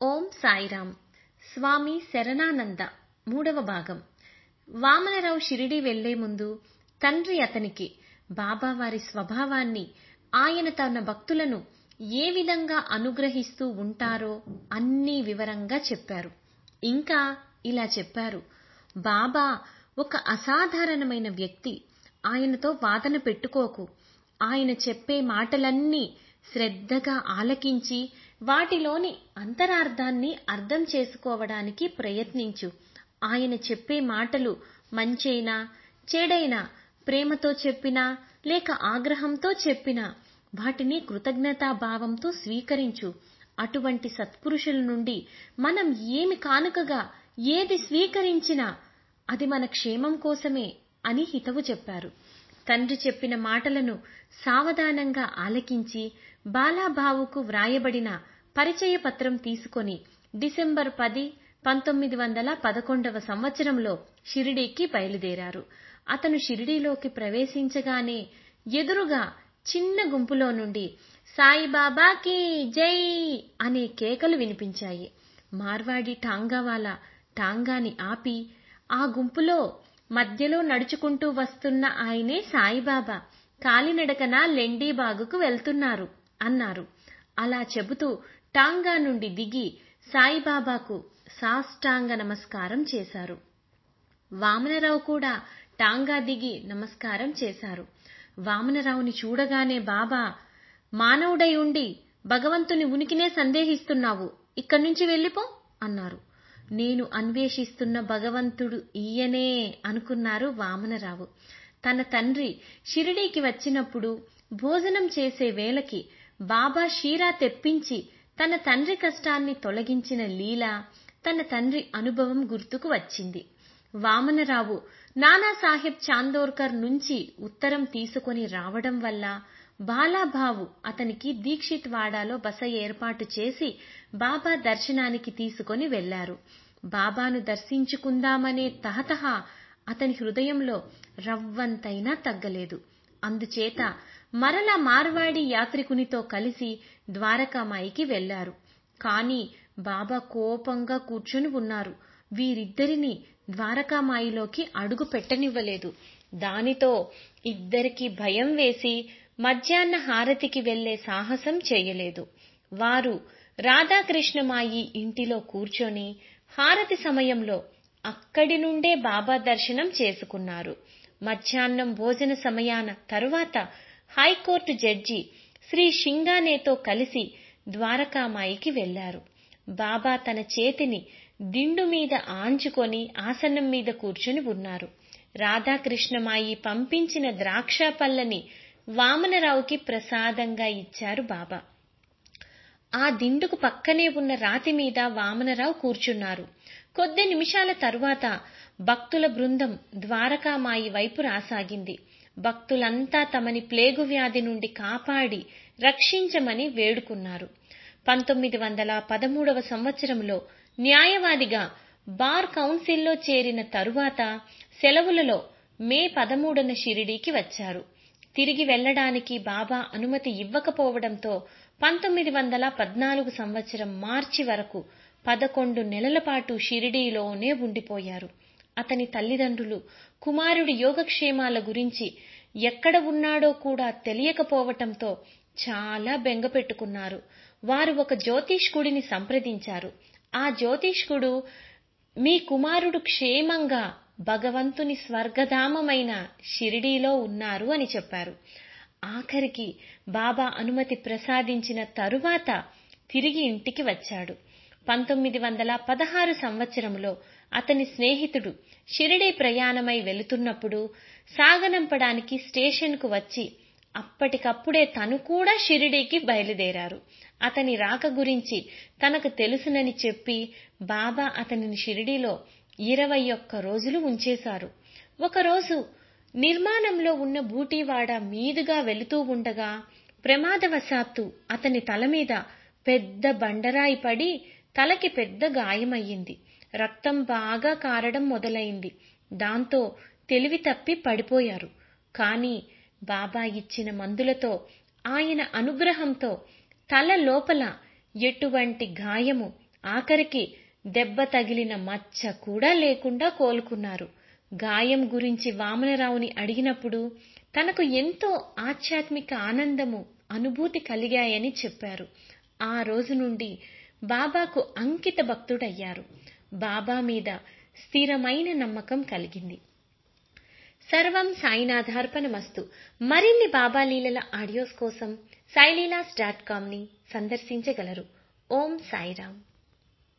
ఓం సాయిరామ్ స్వామి శరణానంద మూడవ భాగం వామనరావు షిరిడీ వెళ్లే ముందు తండ్రి అతనికి బాబావారి స్వభావాన్ని ఆయన తన భక్తులను ఏ విధంగా అనుగ్రహిస్తూ ఉంటారో అన్నీ వివరంగా చెప్పారు ఇంకా ఇలా చెప్పారు బాబా ఒక అసాధారణమైన వ్యక్తి ఆయనతో వాదన పెట్టుకోకు ఆయన చెప్పే మాటలన్నీ శ్రద్ధగా ఆలకించి వాటిలోని అంతరార్థాన్ని అర్థం చేసుకోవడానికి ప్రయత్నించు ఆయన చెప్పే మాటలు మంచైనా చెడైనా ప్రేమతో చెప్పినా లేక ఆగ్రహంతో చెప్పినా వాటిని కృతజ్ఞతాభావంతో స్వీకరించు అటువంటి సత్పురుషుల నుండి మనం ఏమి కానుకగా ఏది స్వీకరించినా అది మన క్షేమం కోసమే అని హితవు చెప్పారు తండ్రి చెప్పిన మాటలను సావధానంగా ఆలకించి బాలాబావుకు వ్రాయబడిన పరిచయ పత్రం తీసుకొని డిసెంబర్ 10 1911వ సంవత్సరంలో షిరిడీకి బయలుదేరారు అతను షిరిడీలోకి ప్రవేశించగానే ఎదురుగా చిన్న గుంపులో నుండి సాయిబాబాకి జై అనే కేకలు వినిపించాయి మార్వాడి టాంగావాలా టాంగాని ఆపి ఆ గుంపులో మధ్యలో నడుచుకుంటూ వస్తున్న ఆయనే సాయిబాబా కాలినడకన లెండీబాగుకు వెళ్తున్నారు అన్నారు అలా చెబుతూ టాంగా నుండి దిగి సాయిబాబాకు సాష్టాంగ నమస్కారం చేశారు వామనరావు కూడా టాంగా దిగి నమస్కారం చేశారు వామనరావుని చూడగానే బాబా మానవుడై ఉండి భగవంతుని ఉనికినే సందేహిస్తున్నావు ఇక్కడ్నుంచి వెళ్ళిపో అన్నారు నేను అన్వేషిస్తున్న భగవంతుడు ఈయనే అనుకున్నారు వామనరావు తన తండ్రి షిరిడీకి వచ్చినప్పుడు భోజనం చేసే వేళకి బాబా షీరా తెప్పించి తన తండ్రి కష్టాన్ని తొలగించిన లీల తన తండ్రి అనుభవం గుర్తుకు వచ్చింది వామనరావు నానాసాహెబ్ చాందోర్కర్ నుంచి ఉత్తరం తీసుకొని రావడం వల్ల బాలాభావు అతనికి దీక్షిత్ వాడాలో బస ఏర్పాటు చేసి బాబా దర్శనానికి తీసుకొని వెళ్లారు బాబాను దర్శించుకుందామనే తహతహ అతని హృదయంలో రవ్వంతైనా తగ్గలేదు అందుచేత మరలా మార్వాడి యాత్రికునితో కలిసి ద్వారకామాయికి వెళ్లారు కాని బాబా కోపంగా కూర్చుని ఉన్నారు వీరిద్దరినీ ద్వారకామాయిలోకి అడుగు పెట్టనివ్వలేదు దానితో ఇద్దరికీ భయం వేసి మధ్యాహ్న హారతికి వెళ్లే సాహసం చేయలేదు వారు రాధాకృష్ణమాయి ఇంటిలో కూర్చొని హారతి సమయంలో అక్కడి నుండే బాబా దర్శనం చేసుకున్నారు మధ్యాహ్నం భోజన సమయాన తరువాత హైకోర్టు జడ్జి శ్రీ షింగానేతో కలిసి ద్వారకామాయికి వెళ్లారు బాబా తన చేతిని దిండు మీద ఆంచుకొని ఆసనం మీద కూర్చుని ఉన్నారు రాధాకృష్ణమాయి పంపించిన ద్రాక్ష పళ్ళని వామనరావుకి ప్రసాదంగా ఇచ్చారు బాబా ఆ దిండుకు పక్కనే ఉన్న రాతి మీద వామనరావు కూర్చున్నారు కొద్ది నిమిషాల తరువాత భక్తుల బృందం ద్వారకామాయి వైపు రాసాగింది భక్తులంతా తమని ప్లేగు వ్యాధి నుండి కాపాడి రక్షించమని వేడుకున్నారు పంతొమ్మిది వందల పదమూడవ సంవత్సరంలో న్యాయవాదిగా బార్ కౌన్సిల్లో చేరిన తరువాత సెలవులలో మే పదమూడున షిరిడీకి వచ్చారు తిరిగి వెళ్లడానికి బాబా అనుమతి ఇవ్వకపోవడంతో పంతొమ్మిది వందల పద్నాలుగు సంవత్సరం మార్చి వరకు పదకొండు నెలల పాటు షిరిడీలోనే ఉండిపోయారు అతని తల్లిదండ్రులు కుమారుడి యోగక్షేమాల గురించి ఎక్కడ ఉన్నాడో కూడా తెలియకపోవటంతో చాలా బెంగ పెట్టుకున్నారు వారు ఒక జ్యోతిష్కుడిని సంప్రదించారు ఆ జ్యోతిష్కుడు మీ కుమారుడు క్షేమంగా భగవంతుని స్వర్గధామమైన షిరిడీలో ఉన్నారు అని చెప్పారు ఆఖరికి బాబా అనుమతి ప్రసాదించిన తరువాత తిరిగి ఇంటికి వచ్చాడు పంతొమ్మిది వందల పదహారు సంవత్సరంలో అతని స్నేహితుడు షిరిడీ ప్రయాణమై వెళుతున్నప్పుడు సాగనంపడానికి స్టేషన్కు వచ్చి అప్పటికప్పుడే తను కూడా షిరిడీకి బయలుదేరారు అతని రాక గురించి తనకు తెలుసునని చెప్పి బాబా అతనిని షిరిడీలో ఇరవై ఒక్క రోజులు ఉంచేశారు ఒకరోజు నిర్మాణంలో ఉన్న బూటీవాడ మీదుగా వెళుతూ ఉండగా ప్రమాదవశాత్తు అతని తల మీద పెద్ద బండరాయి పడి తలకి పెద్ద గాయమయ్యింది రక్తం బాగా కారడం మొదలైంది దాంతో తెలివి తప్పి పడిపోయారు కానీ బాబా ఇచ్చిన మందులతో ఆయన అనుగ్రహంతో తల లోపల ఎటువంటి గాయము ఆఖరికి దెబ్బ తగిలిన మచ్చ కూడా లేకుండా కోలుకున్నారు గాయం గురించి వామనరావుని అడిగినప్పుడు తనకు ఎంతో ఆధ్యాత్మిక ఆనందము అనుభూతి కలిగాయని చెప్పారు ఆ రోజు నుండి బాబాకు అంకిత భక్తుడయ్యారు బాబా మీద స్థిరమైన నమ్మకం కలిగింది సర్వం సాయినాథార్పణమస్తు మరిన్ని బాబా లీలల ఆడియోస్ కోసం సాయిలీలాస్ డాట్ కామ్ ని సందర్శించగలరు ఓం సాయిరామ్